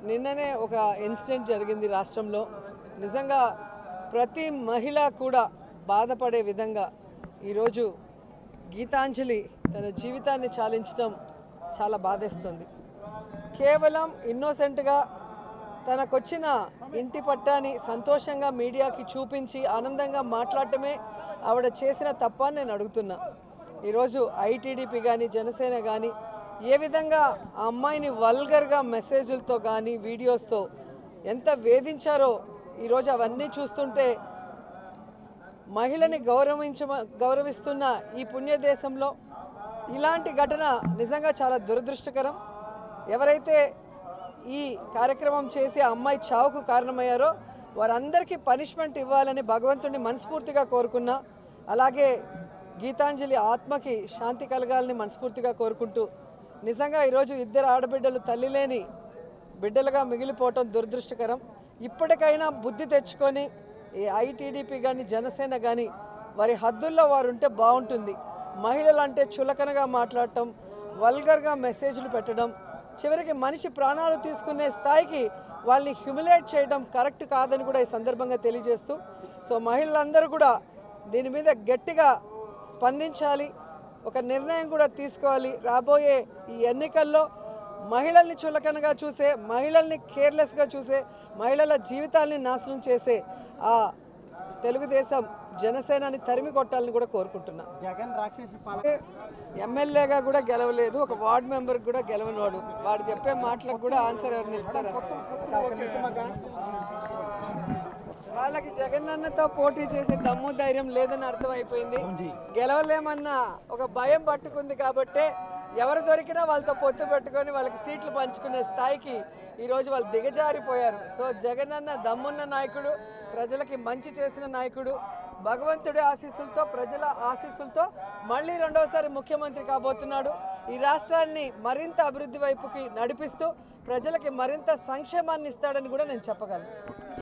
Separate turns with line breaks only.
నిన్ననే ఒక ఇన్సిడెంట్ జరిగింది రాష్ట్రంలో నిజంగా ప్రతి మహిళ కూడా బాధపడే విధంగా ఈరోజు గీతాంజలి తన జీవితాన్ని చాలించడం చాలా బాధేస్తుంది కేవలం ఇన్నోసెంట్గా తనకొచ్చిన ఇంటి పట్టాని సంతోషంగా మీడియాకి చూపించి ఆనందంగా మాట్లాడటమే ఆవిడ చేసిన తప్ప అని నేను అడుగుతున్నా ఈరోజు ఐటీడీపీ కానీ జనసేన కానీ ఏ విధంగా ఆ అమ్మాయిని వల్గర్గా మెసేజ్లతో కానీ వీడియోస్తో ఎంత వేధించారో ఈరోజు అవన్నీ చూస్తుంటే మహిళని గౌరవించ గౌరవిస్తున్న ఈ పుణ్యదేశంలో ఇలాంటి ఘటన నిజంగా చాలా దురదృష్టకరం ఎవరైతే ఈ కార్యక్రమం చేసి ఆ అమ్మాయి చావుకు కారణమయ్యారో వారందరికీ పనిష్మెంట్ ఇవ్వాలని భగవంతుడిని మనస్ఫూర్తిగా కోరుకున్నా అలాగే గీతాంజలి ఆత్మకి శాంతి కలగాలని మనస్ఫూర్తిగా కోరుకుంటూ నిజంగా ఈరోజు ఇద్దరు ఆడబిడ్డలు తల్లి లేని బిడ్డలుగా మిగిలిపోవటం దురదృష్టకరం ఇప్పటికైనా బుద్ధి తెచ్చుకొని ఈ ఐటీడీపీ కానీ జనసేన కానీ వారి హద్దుల్లో వారు ఉంటే బాగుంటుంది మహిళలు అంటే చులకనగా మాట్లాడటం వల్గర్గా మెసేజ్లు పెట్టడం చివరికి మనిషి ప్రాణాలు తీసుకునే స్థాయికి వాళ్ళని హ్యూమిలేట్ చేయడం కరెక్ట్ కాదని కూడా ఈ సందర్భంగా తెలియజేస్తూ సో మహిళలందరూ కూడా దీని మీద గట్టిగా స్పందించాలి ఒక నిర్ణయం కూడా తీసుకోవాలి రాబోయే ఈ ఎన్నికల్లో మహిళల్ని చులకనగా చూసే మహిళల్ని కేర్లెస్గా చూసే మహిళల జీవితాల్ని నాశనం చేసే ఆ తెలుగుదేశం జనసేనని తరిమి కొట్టాలని కూడా కోరుకుంటున్నా
జగన్ రాక్షసి పాలన
ఎమ్మెల్యేగా కూడా గెలవలేదు ఒక వార్డ్ మెంబర్ కూడా గెలవనోడు వాడు చెప్పే మాటలకు కూడా ఆన్సర్ ఎవరిని ఇస్తారా
ఒక్క నిమిషం అక్క.
వాళ్ళకి జగనన్నతో పోటీ చేసే దమ్ము ధైర్యం లేదని అర్థమైపోయింది గెలవలేమన్న ఒక భయం పట్టుకుంది కాబట్టే ఎవరు దొరికినా వాళ్ళతో పొత్తు పెట్టుకొని వాళ్ళకి సీట్లు పంచుకునే స్థాయికి ఈరోజు వాళ్ళు దిగజారిపోయారు సో జగనన్న దమ్మున్న నాయకుడు ప్రజలకి మంచి చేసిన నాయకుడు భగవంతుడి ఆశీస్సులతో ప్రజల ఆశీస్సులతో మళ్ళీ రెండవసారి ముఖ్యమంత్రి కాబోతున్నాడు ఈ రాష్ట్రాన్ని మరింత అభివృద్ధి వైపుకి నడిపిస్తూ ప్రజలకి మరింత సంక్షేమాన్ని ఇస్తాడని కూడా నేను చెప్పగలను